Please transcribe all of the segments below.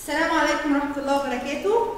السلام عليكم ورحمة الله وبركاته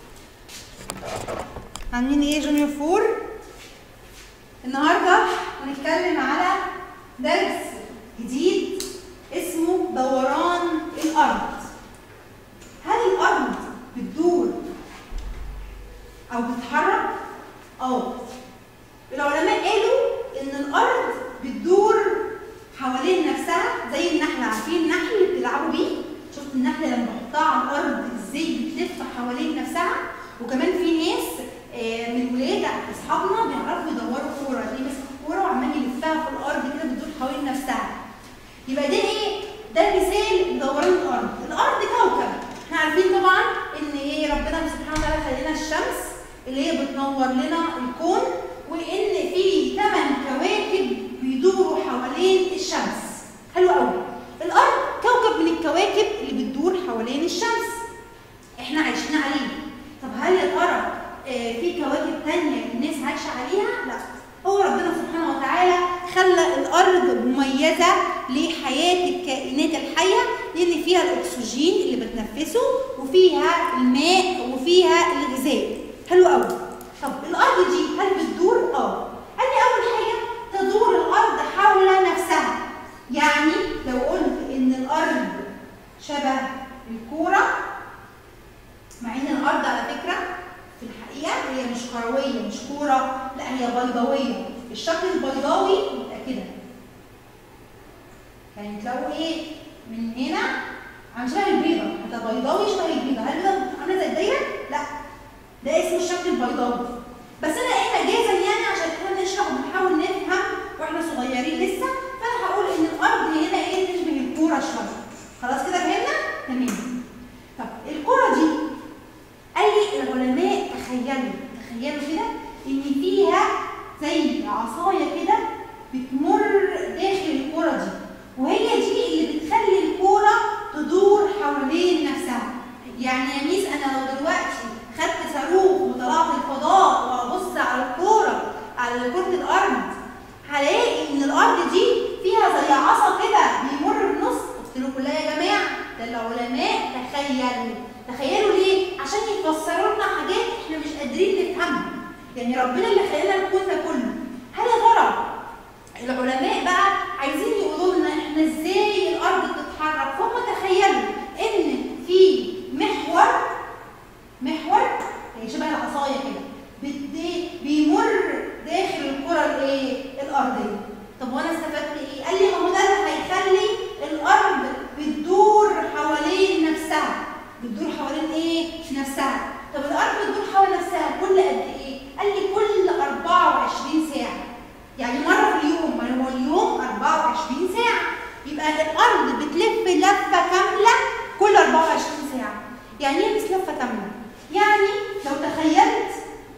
عاملين ايه جونيور فور النهاردة هنتكلم على درس جديد اسمه دوران الأرض هل الأرض بتدور أو بتتحرك؟ اه العلماء قالوا إن الأرض بتدور حوالين نفسها زي النحلة عارفين النحل اللي بتلعبوا بيه؟ شفت النحلة لما بحطها على الأرض ازاي بتلف حوالين نفسها وكمان في ناس آه، من ولاد اصحابنا بيعرفوا يدوروا كوره تلاقيه ماسك الكوره وعمال يلفها في الارض كده بتدور حوالين نفسها يبقى ده ايه ده مثال لدوران الارض الارض كوكب احنا عارفين طبعا ان ايه ربنا سبحانه وتعالى خلينا الشمس اللي هي بتنور لنا الكون وان في ثمان كواكب بيدوروا حوالين الشمس حلو قوي الارض كوكب من الكواكب اللي بتدور حوالين الشمس احنا عايشين عليه طب هل يا ترى آه، في كواكب تانية الناس عايشة عليها؟ لا هو ربنا سبحانه وتعالى خلى الأرض مميزة لحياة الكائنات الحية لأن فيها الأكسجين اللي بتنفسه وفيها الماء وفيها الغذاء حلو قوي طب الأرض دي هل بتدور؟ اه قال لي أول حاجة تدور الأرض حول نفسها يعني لو قلت إن الأرض شبه الكورة مع ان الارض على فكره في الحقيقه هي مش كرويه مش كوره لا هي بيضاويه الشكل البيضاوي يبقى كده يعني تلاقوا ايه من هنا عن شبه البيضه حتى بيضاوي شبه البيضه هل ده عامله زي الدايره؟ لا ده اسمه الشكل البيضاوي بس انا ايه مجازا يعني عشان احنا نشرح وبنحاول نفهم واحنا صغيرين لسه فانا هقول ان الارض هنا ايه تشبه الكوره شويه خلاص كده فهمنا؟ تمام طب الكوره دي قال لي العلماء تخيلوا تخيلوا كده ان فيها زي عصايه كده بتمر داخل الكوره دي وهي دي اللي بتخلي الكوره تدور حوالين نفسها يعني يا ميس انا لو دلوقتي خدت صاروخ وطلعت الفضاء وابص على الكوره على كره الارض هلاقي ان الارض دي فيها زي عصا كده بيمر بنص قلت لكم لا يا جماعه ده العلماء تخيلوا تخيلوا ليه؟ عشان يفسروا لنا حاجات احنا مش قادرين نفهمها. يعني ربنا اللي خلقنا الكون ده كله. هل يا ترى العلماء بقى عايزين يقولوا لنا احنا ازاي الارض بتتحرك؟ فهم تخيلوا ان في محور محور هي شبه العصايه كده بت- بيمر داخل الكره الايه؟ الارضيه. طب وانا استفدت ايه؟ قال لي ما هو ده اللي هيخلي الارض بتدور حوالين نفسها. بتدور حوالين ايه؟ نفسها. طب الارض بتدور حول نفسها كل قد ايه؟ قال لي كل 24 ساعه. يعني مره في اليوم، ما هو اليوم 24 ساعه. يبقى الارض بتلف لفه كامله كل 24 ساعه. يعني ايه بس لفه كامله؟ يعني لو تخيلت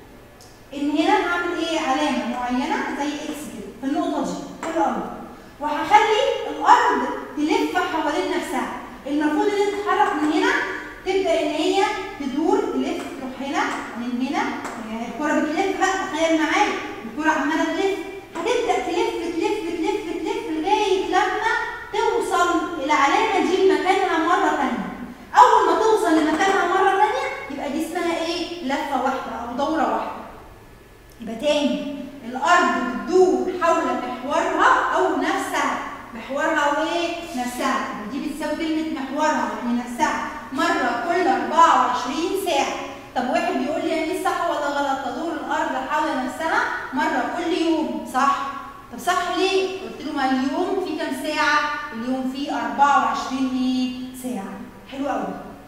ان هنا هعمل ايه؟ علامه معينه زي اكس كده في النقطه دي في الارض. وهخلي الارض تلف حوالين نفسها. المفروض ان انت تتحرك من هنا تبدا ان هي تدور تلف تروح هنا من هنا يعني الكره بتلف بقى تخيل معايا الكره عماله تلف هتبدا تلف تلف تلف تلف لغايه لما توصل العلامه دي لمكانها مره ثانيه اول ما توصل لمكانها مره ثانيه يبقى دي اسمها ايه لفه واحده او دوره واحده يبقى تاني الارض بتدور حول محورها او نفسها محورها وايه نفسها دي بتساوي كلمه محورها يعني نفسها مره كل 24 ساعه طب واحد بيقول لي يا ميس صح ولا غلط تدور الارض حول نفسها مره كل يوم صح طب صح ليه قلت له ما اليوم فيه كام ساعه اليوم فيه 24 ايه ساعه حلو قوي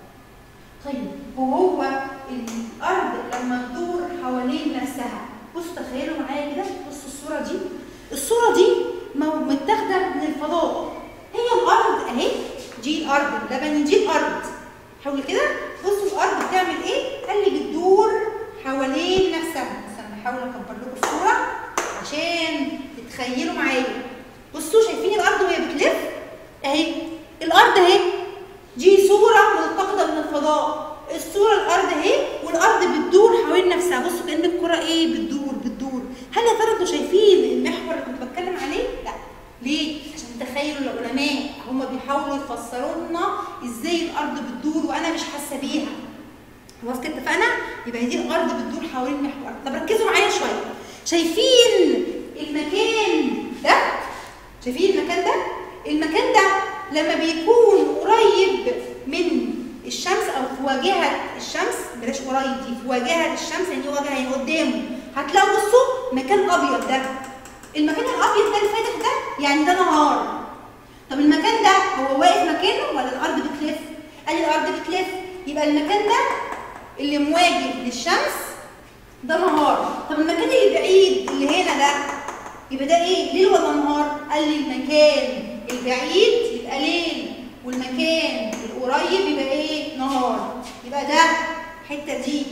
طيب وهو الارض لما تدور حوالين نفسها بصوا تخيلوا معايا كده بصوا الصوره دي الصوره دي مو- متاخده من الفضاء هي الارض اهي دي الارض اللبني دي الارض حاول كده بصوا الارض بتعمل ايه قال لي بتدور حوالين نفسها استنى احاول اكبر لكم الصوره عشان تتخيلوا معايا بصوا شايفين الارض وهي بتلف اهي الارض اهي دي صورة ملتقطة من الفضاء الصورة الأرض أهي والأرض بتدور حوالين نفسها بصوا كأن الكرة إيه بتدور بتدور هل يا ترى أنتوا شايفين المحور اللي كنت بتكلم عليه؟ لا ليه؟ عشان تخيلوا العلماء هم بيحاولوا يفسروا لنا ازاي الارض بتدور وانا مش حاسه بيها خلاص كده اتفقنا يبقى دي الارض بتدور حوالين محور طب ركزوا معايا شويه شايفين المكان ده شايفين المكان ده المكان ده لما بيكون قريب من الشمس او في واجهه الشمس بلاش قريب دي في واجهه الشمس يعني واجهه يعني قدامه هتلاقوا بصوا مكان ابيض ده المكان الابيض ده الفاتح ده يعني ده نهار طب المكان ده هو واقف مكانه ولا الارض بتلف قال لي الارض بتلف يبقى المكان ده اللي مواجه للشمس ده نهار طب المكان اللي بعيد اللي هنا ده يبقى ده ايه ليل ولا نهار قال لي المكان البعيد يبقى ليل والمكان القريب يبقى ايه نهار يبقى ده الحته دي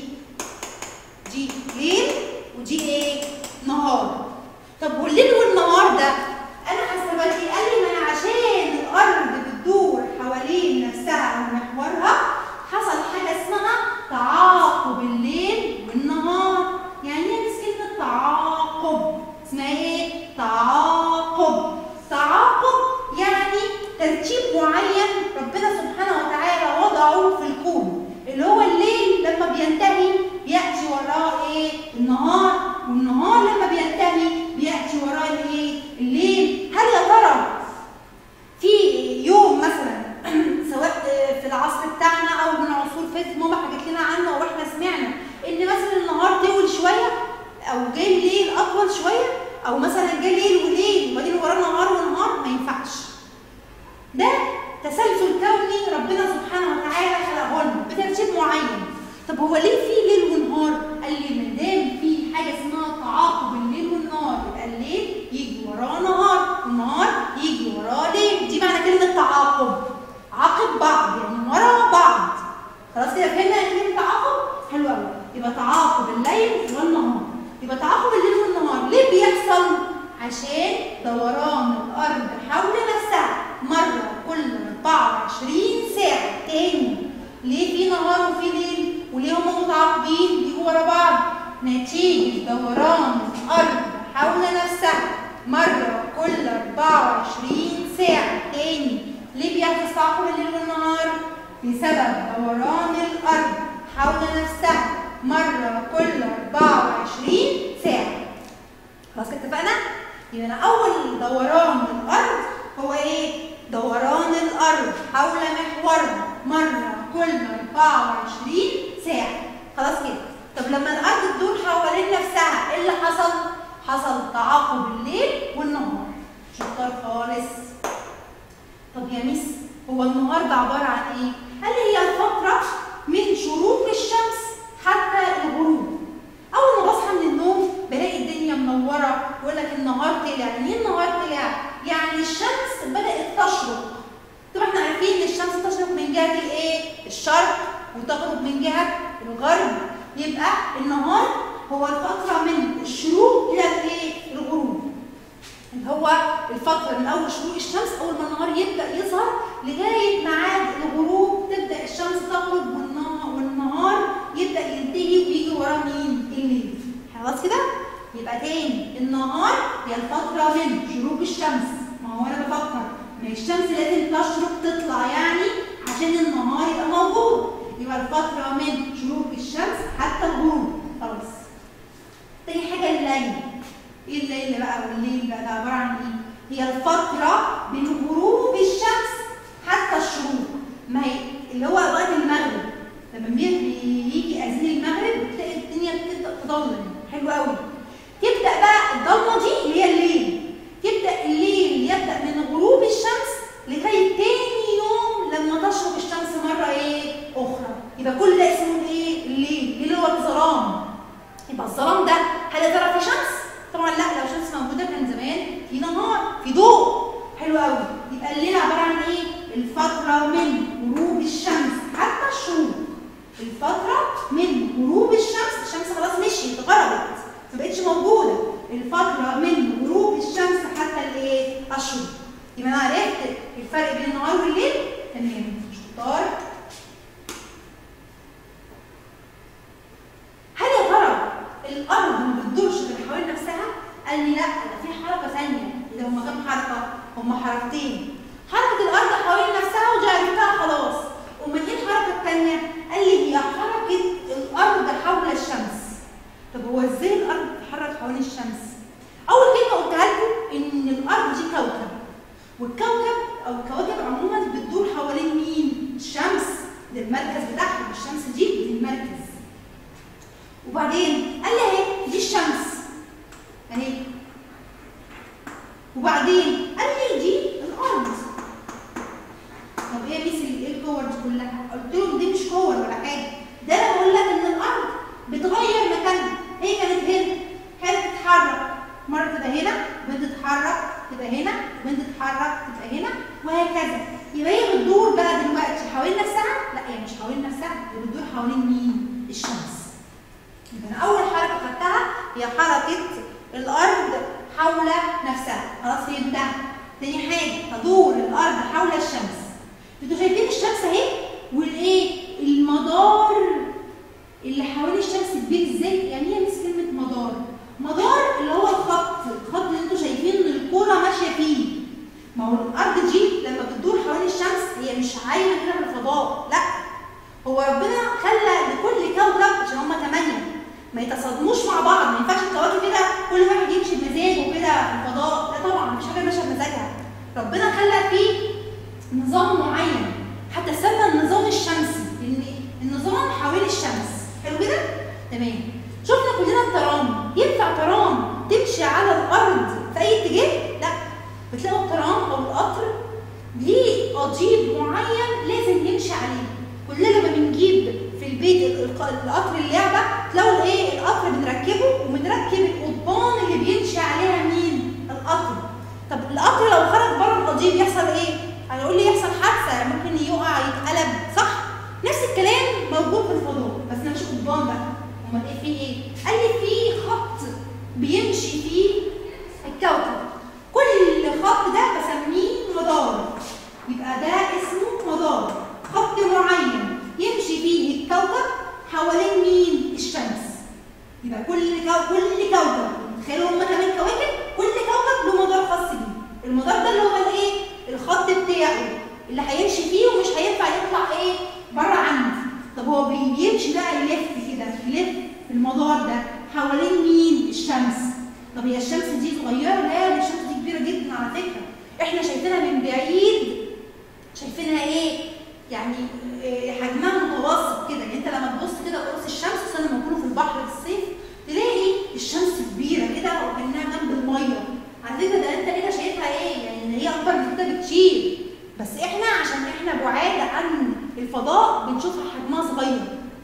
دي ليل ودي ايه نهار طب والليل والنهار ده انا حسبت لي قال لي ما انا عشان الارض بتدور حوالين نفسها او محورها حصل حاجه اسمها تعاقب الليل والنهار يعني ايه بس كلمه تعاقب اسمها ايه تعاقب تعاقب يعني ترتيب معين ربنا سبحانه وتعالى وضعه في الكون اللي هو الليل لما بينتهي بياتي وراه ايه النهار والنهار لما بينتهي بياتي وراه الايه الليل هل يا ترى في يوم مثلا سواء في العصر بتاعنا او من عصور فاتت ماما حكت لنا عنه او احنا سمعنا ان مثلا النهار طول شويه او جاي ليل اطول شويه او مثلا جاي ليل وليل وبعدين وراه نهار ونهار ما ينفعش ده تسلسل كوني ربنا سبحانه وتعالى خلقه لنا بترتيب معين طب هو ليه في ليل ونهار قال لي ما دام في حاجه اسمها تعاقب الليل والنهار يبقى الليل يجي وراه نهار والنهار يجي وراه ليل دي معنى كلمه تعاقب عقب بعض يعني ورا بعض خلاص كده فهمنا يعني كلمه تعاقب حلو قوي يبقى تعاقب الليل والنهار يبقى تعاقب الليل والنهار ليه بيحصل عشان دوران الارض حول نفسها مره كل 24 ساعه تاني ليه في نهار وفي ليل وليه هم متعاقبين بيجوا ورا بعض نتيجه دوران الارض حول نفسها مره كل 24 ساعه تاني ليه بيحدث تعاقب الليل والنهار بسبب دوران الارض حول نفسها مره كل 24 ساعه خلاص كده اتفقنا يبقى أنا اول دوران الارض هو ايه دوران الارض حول محورها مره كل 24 ساعه خلاص كده طب لما الارض تدور حوالين نفسها ايه اللي حصل حصل تعاقب الليل والنهار شطار خالص طب يا ميس هو النهار ده عباره عن ايه قال لي هي الفتره من شروق الشمس حتى الغروب اول ما بصحى من النوم بلاقي الدنيا منوره يقول لك النهار طلع يعني ايه النهار طلع يعني الشمس بدات تشرق طبعا احنا عارفين ان الشمس تشرق من جهه الايه الشرق وتغرب من جهه الغرب يبقى النهار هو الفتره من الشروق الى الايه الغروب اللي هو الفتره من اول شروق الشمس اول ما النهار يبدا يظهر لغايه ميعاد الغروب تبدا الشمس تغرب والنهار, والنهار يبدا ينتهي ويجي وراه مين الليل خلاص كده يبقى تاني النهار هي الفتره من شروق الشمس ما هو انا بفكر ما الشمس لازم تشرق تطلع يعني عشان النهار يبقى موجود يبقى الفتره من شروق الشمس حتى الغروب خلاص تاني حاجه الليل ايه الليل بقى والليل بقى ده عباره عن ايه هي الفتره من غروب الشمس حتى الشروق ما هي اللي هو وقت المغرب لما بيجي اذان المغرب بتلاقي الدنيا بتبدا تضلم حلو قوي تبدا بقى الضلمه دي اللي هي الليل يبدا الليل يبدا من غروب الشمس لغايه تاني يوم لما تشرق الشمس مره ايه اخرى يبقى كل ده اسمه ايه الليل اللي هو الظلام يبقى الظلام ده هل يا ترى في شمس طبعا لا لو شمس موجوده كان زمان في نهار في ضوء حلو قوي يبقى الليل عباره عن ايه الفتره من غروب الشمس حتى الشروق الفتره من غروب الشمس الشمس خلاص مشيت غربت ما بقتش موجوده الفتره من غروب الشمس حتى الايه الشروق يبقى انا عرفت الفرق بين النهار والليل تمام شطار هل يا ترى الارض ما بتدورش غير حوالين نفسها قال لي لا ده في حركه ثانيه ده هما كام حركه هما حركتين كلها قلت لهم دي مش كور ولا حاجه ده انا بقول لك ان الارض بتغير مكانها هي كانت هنا كانت تتحرك مره تبقى هنا وبعدين تتحرك تبقى هنا وبعدين تتحرك تبقى هنا وهكذا يبقى هي بتدور بقى دلوقتي حوالين نفسها لا هي مش حوالين نفسها هي بتدور حوالين مين الشمس يبقى أنا اول حركه خدتها هي حركه الارض حول نفسها خلاص فهمتها تاني حاجه تدور الارض حول الشمس انتوا شايفين الشمس اهي والايه المدار اللي حوالين الشمس كبير ازاي يعني هي مش كلمه مدار مدار اللي هو الخط الخط اللي انتوا شايفين ان الكوره ماشيه فيه ما هو الارض دي لما بتدور حوالين الشمس هي مش عايمه كده في الفضاء لا هو ربنا خلى لكل كوكب عشان هما ثمانيه ما يتصادموش مع بعض ما ينفعش الكواكب كده كل واحد يمشي بمزاجه كده في الفضاء لا طبعا مش حاجه ماشيه بمزاجها ربنا خلى فيه نظام معين حتى سمى النظام الشمسي ان النظام حوالين الشمس حلو كده تمام شفنا كلنا الترام ينفع ترام تمشي على الارض في اي اتجاه لا بتلاقوا الترام او القطر ليه قضيب معين لازم يمشي عليه كلنا لما بنجيب في البيت الق- القطر اللعبه تلاقوا الايه القطر بنركبه وبنركب القضبان اللي بيمشي عليها مين القطر طب القطر لو خرج بره القضيب يحصل ايه هيقول لي يحصل حادثه ممكن يقع يتقلب صح نفس الكلام موجود في الفضاء بس ده مش قضبان بقى امال ايه فيه ايه قال لي في خط بيمشي فيه الكوكب كل خط ده بسميه مدار يبقى ده اسمه مدار خط معين يمشي فيه الكوكب حوالين مين الشمس يبقى كل كو... كل كوكب تخيلوا هم كمان كواكب كل كوكب له مدار خاص بيه المدار ده اللي هو الايه الخط بتاعه اللي هيمشي فيه ومش هينفع يطلع ايه بره عنه طب هو بي- بيمشي بقى يلف كده يلف في المدار ده حوالين مين الشمس طب هي الشمس دي صغيره لا دي الشمس دي كبيره جدا على فكره احنا شايفينها من بعيد شايفينها ايه يعني إيه حجمها متوسط كده يعني انت لما تبص كده قرص الشمس خصوصا لما يكونوا في البحر في الصيف تلاقي الشمس كبيره كده وكانها جنب الميه على فكره ده انت كده شايفها ايه يعني ان هي اكبر من كده بكتير بس احنا عشان احنا بعاد عن الفضاء بنشوفها حجمها صغير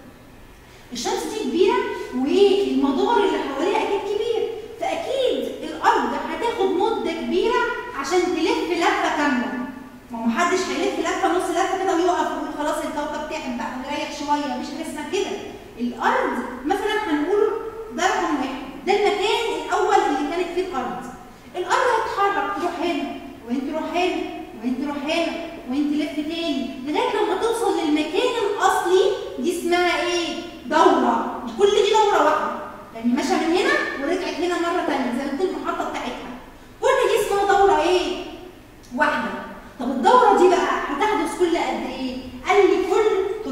الشمس دي كبيره والمدار اللي حواليها اكيد كبير فاكيد الارض هتاخد مده كبيره عشان تلف لفه كامله ما هو محدش هيلف لفه نص لفه كده ويقف ويقول خلاص الكوكب تعب بقى نريح شويه مفيش حاجه اسمها كده الارض مثلا هنقول ده رقم واحد ده المكان الاول اللي كانت فيه الارض الارض هتتحرك تروح هنا وانت تروح هنا وانت تروح هنا وانت لف تاني لغايه لما توصل للمكان الاصلي دي اسمها ايه دوره مش كل دي دوره واحده يعني ماشيه من هنا ورجعت هنا مره تانيه زي ما تكون المحطه بتاعتها كل دي اسمها دوره ايه واحده طب الدورة دي بقى هتحدث كل قد ايه؟ قال لي كل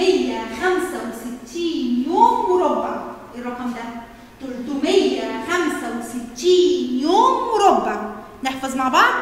365 يوم مربع، ايه الرقم ده؟ 365 يوم مربع، نحفظ مع بعض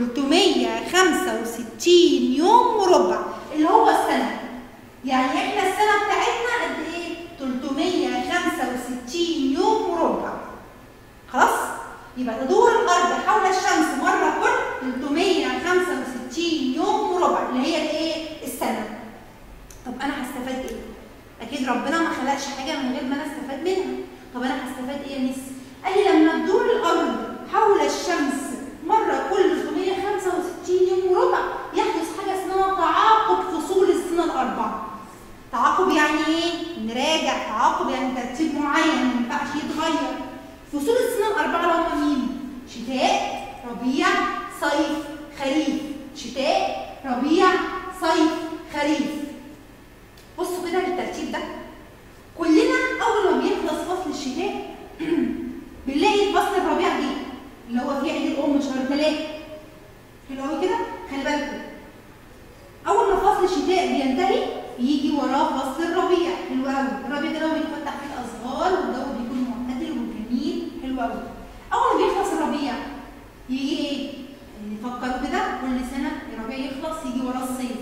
365 يوم مربع اللي هو السنة. يعني احنا السنة بتاعتنا قد ايه؟ 365 يوم مربع. خلاص؟ يبقى تدور الارض حول الشمس مره كل 365 يوم مربع اللي هي الايه السنه طب انا هستفاد ايه اكيد ربنا ما خلقش حاجه من غير ما انا استفاد منها طب انا هستفاد ايه يا ميس قال لي لما تدور الارض حول الشمس مره كل 365 يوم مربع يحدث حاجه اسمها تعاقب فصول السنه الاربعه تعاقب يعني ايه نراجع تعاقب يعني ترتيب معين ما ينفعش يتغير فصول السنة الأربعة اللي هم مين؟ شتاء، ربيع، صيف، خريف، شتاء، ربيع، صيف، خريف. بصوا كده للترتيب ده. كلنا أول ما بيخلص فصل الشتاء بنلاقي فصل الربيع جه اللي هو فيه عيد الأم شهر ثلاثة. حلو قوي كده؟ خلي بالكم. أول ما فصل الشتاء بينتهي يجي وراه فصل الربيع، حلو قوي. الربيع ده اللي هو بيتفتح فيه الأزهار والجو بيكون معتدل وجميل حلو قوي اول ما بيخلص الربيع يجي ايه نفكر كده كل سنه الربيع يخلص يجي وراه الصيف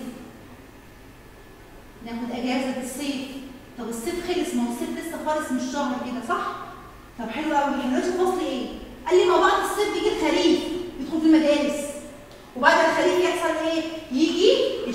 ناخد اجازه الصيف طب الصيف خلص ما هو الصيف لسه خالص مش شهر كده صح طب حلو قوي احنا دلوقتي في فصل ايه قال لي ما بعد الصيف بيجي الخريف يدخل في المدارس وبعد الخريف يحصل ايه يجي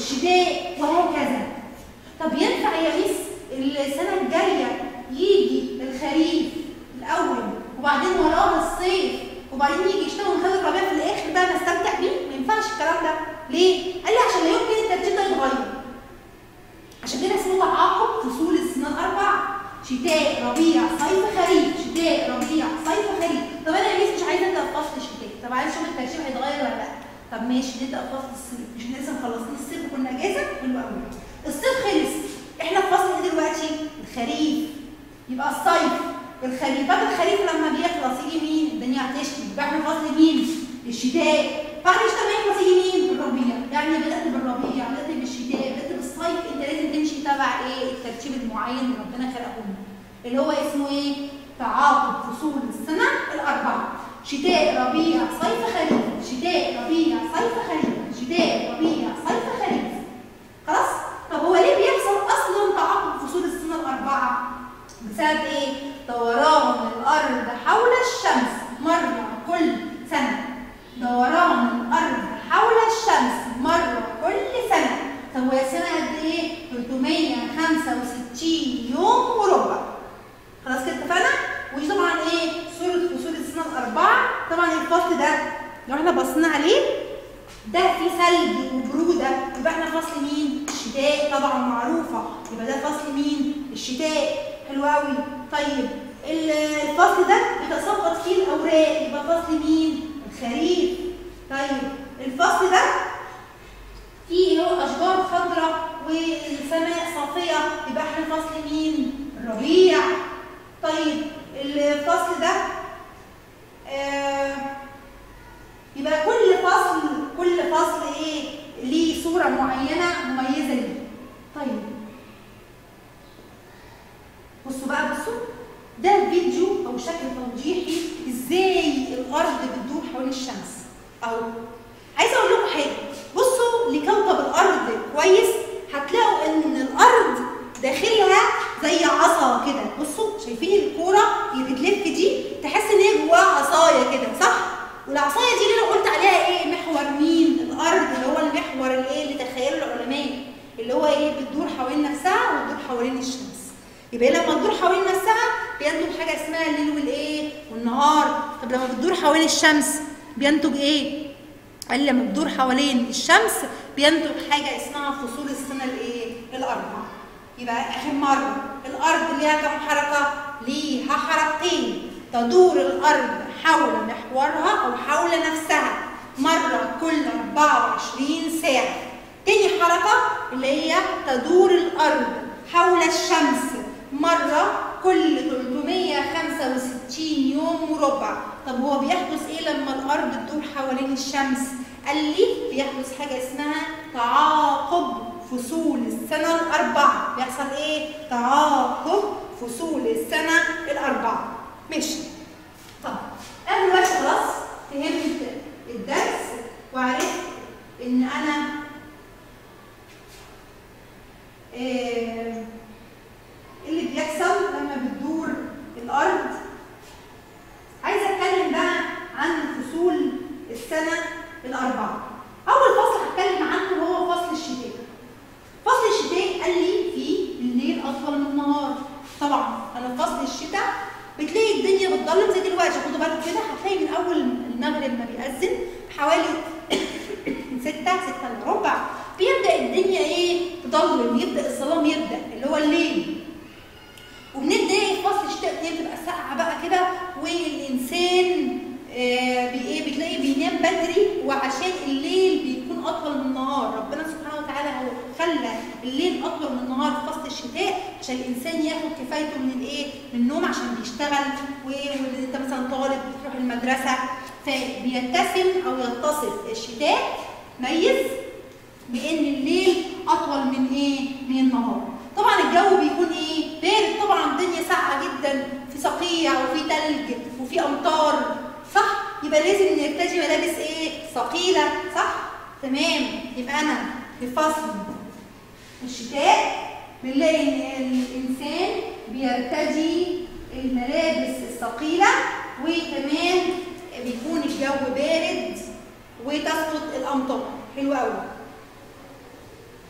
الشتاء وهكذا طب ينفع يا ميس السنه الجايه يجي الخريف الاول وبعدين وراه الصيف وبعدين يجي يشتغل خد الربيع في الاخر بقى نستمتع بيه ما ينفعش الكلام ده ليه قال لي عشان لا يمكن الترتيب ده يتغير عشان كده اسمه تعاقب فصول السنه الاربعه شتاء ربيع صيف خريف شتاء ربيع صيف خريف طب انا يا ميس مش عايزه ابدا في فصل الشتاء طب عايز اشوف الترتيب هيتغير ولا لا طب ماشي نبدا في فصل الصيف مش احنا لسه مخلصين الصيف وكنا اجازه حلو قوي الصيف خلص احنا في فصل ايه دلوقتي الخريف يبقى الصيف الخريف بعد الخريف لما بيخلص يجي مين الدنيا هتشتي يبقى احنا في فصل مين الشتاء بعد الشتاء ما يخلص يجي مين الربيع يعني بدات بالربيع بدات بالشتاء بدات بالصيف انت لازم تمشي تبع ايه الترتيب المعين اللي ربنا خلقه لنا اللي هو اسمه ايه تعاقب فصول السنه الاربعه شتاء ربيع صيف خريف شتاء ربيع صيف خريف شتاء ربيع صيف خريف خلاص طب هو ليه بيحصل اصلا تعاقب فصول السنه الاربعه بسبب ايه دوران الارض حول الشمس مره كل سنه دوران الارض حول الشمس مره كل سنه طب وهي السنه قد ايه 365 يوم وربع خلاص كده اتفقنا ودي طبعا ايه صوره فصول السنه الاربعه طبعا الفصل ده لو احنا بصينا عليه ده فيه ثلج وبروده يبقى احنا فصل مين الشتاء طبعا معروفه يبقى ده فصل مين الشتاء حلو قوي طيب الفصل ده بيتساقط فيه الاوراق يبقى فصل مين الخريف طيب الفصل ده فيه هو اشجار خضراء والسماء صافيه يبقى احنا فصل مين الربيع طيب الفصل ده آه يبقى كل فصل كل فصل ايه ليه صوره معينه مميزه ليه طيب بصوا بقى بصوا ده فيديو او شكل توضيحي ازاي الارض بتدور حوالين الشمس او عايزه اقول لكم حاجه بصوا لكوكب الارض كويس هتلاقوا ان الارض داخلها زي عصا كده بصوا شايفين الكوره اللي بتلف دي تحس ان هي جواها عصايه كده صح والعصايه دي اللي انا قلت عليها ايه محور مين الارض اللي هو المحور الايه اللي تخيله العلماء اللي هو ايه بتدور حوالين نفسها وتدور حوالين الشمس يبقى لما تدور حوالين نفسها بينتج حاجه اسمها الليل والايه والنهار طب لما بتدور حوالين الشمس بينتج ايه قال لما بتدور حوالين الشمس بينتج حاجه اسمها فصول السنه الايه الاربعه يبقى اخر مره الارض ليها كم حركه ليها حركتين تدور الارض حول محورها او حول نفسها مره كل 24 ساعه تاني حركه اللي هي تدور الارض حول الشمس مره كل 365 يوم وربع طب هو بيحدث ايه لما الارض تدور حوالين الشمس قال لي بيحدث حاجه اسمها تعاقب فصول السنه الاربعه بيحصل ايه تعاقب فصول السنه الاربعه ماشي طب انا دلوقتي خلاص فهمت الدرس وعرفت ان انا إيه اللي بيحصل لما بتدور الارض عايزه اتكلم بقى عن فصول السنه الاربعه اول فصل هتكلم عنه هو فصل الشتاء فصل الشتاء قال لي فيه الليل اطول من النهار طبعا انا في فصل الشتاء بتلاقي الدنيا بتضلم زي دلوقتي خدوا بالكم كده هتلاقي من اول المغرب ما بيأذن بحوالي 6 6 الا ربع بيبدا الدنيا ايه تضلم يبدا الظلام يبدا اللي هو الليل وبنبدا ايه في فصل الشتاء الدنيا بتبقى ساقعه بقى كده والانسان آه بي ايه بتلاقيه بينام بدري وعشان الليل بيكون اطول من النهار ربنا سبحانه وتعالى هو خلى الليل اطول من النهار في فصل الشتاء عشان الانسان ياخد كفايته من الايه من النوم عشان بيشتغل وانت مثلا طالب بتروح المدرسه فبيتسم او يتصف الشتاء ميز بان الليل اطول من ايه من النهار طبعا الجو بيكون ايه بارد طبعا الدنيا ساقعه جدا في صقيع وفي تلج وفي امطار صح يبقى لازم نرتدي ملابس ايه ثقيله صح تمام يبقى انا في فصل الشتاء بنلاقي ان الانسان بيرتدي الملابس الثقيله وكمان بيكون الجو بارد وتسقط الامطار حلو قوي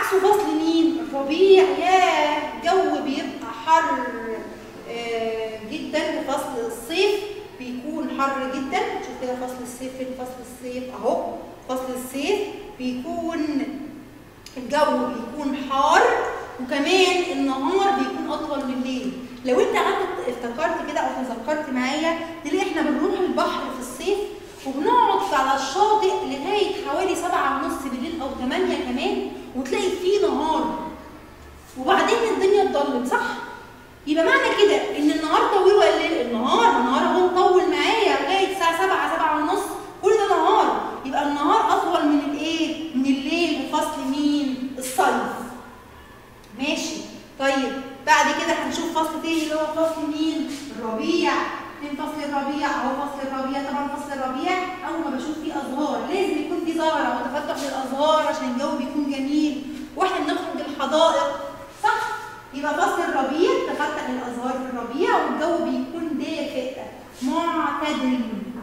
عكسه فصل مين الربيع ياه الجو بيبقى حر آه، جدا وفصل الصيف بيكون حر جدا شوف كده فصل الصيف فين فصل الصيف اهو فصل الصيف بيكون الجو بيكون حار وكمان النهار بيكون اطول من الليل لو انت قعدت افتكرت كده او تذكرت معايا تلاقي احنا بنروح البحر في الصيف وبنقعد على الشاطئ لغايه حوالي سبعة ونص بالليل او 8 كمان وتلاقي فيه نهار وبعدين الدنيا تضلم صح؟ يبقى معنى كده ان النهار طويل ولا الليل؟ النهار النهار اهو مطول معايا لغايه الساعه 7 7 ونص كل ده نهار يبقى النهار اطول من الايه؟ من الليل وفصل مين؟ الصيف ماشي طيب بعد كده هنشوف فصل تاني اللي هو فصل مين؟ الربيع فين فصل الربيع؟ اهو فصل الربيع طبعا فصل الربيع اول ما بشوف فيه ازهار لازم يكون فيه زهره وتفتح للازهار عشان الجو بيكون جميل واحنا بنخرج الحدائق صح؟ يبقى فصل الربيع تفتح الازهار في الربيع والجو بيكون دافئ معتدل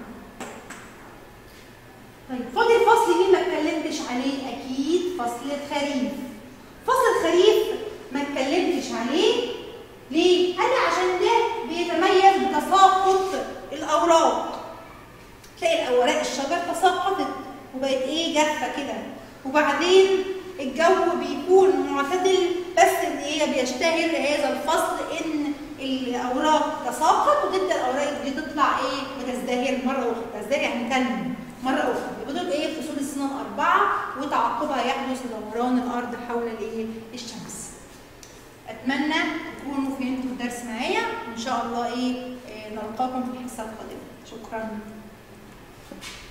طيب فاضل فصل مين ما اتكلمتش عليه اكيد فصل الخريف فصل الخريف ما اتكلمتش عليه ليه؟ قال لي عشان ده بيتميز بتساقط الاوراق تلاقي الاوراق الشجر تساقطت وبقت ايه جافه كده وبعدين الجو بيكون معتدل بس ان هي بيشتهر هذا الفصل ان الاوراق تساقط وتبدا الاوراق دي تطلع ايه بتزدهر مره اخرى تزدهر يعني تنمو مره اخرى يبقى دول ايه فصول السنه الاربعه وتعقبها يحدث دوران الارض حول الايه الشمس اتمنى تكونوا فهمتوا الدرس معايا وان شاء الله ايه آه، نلقاكم في الحصه القادمه شكرا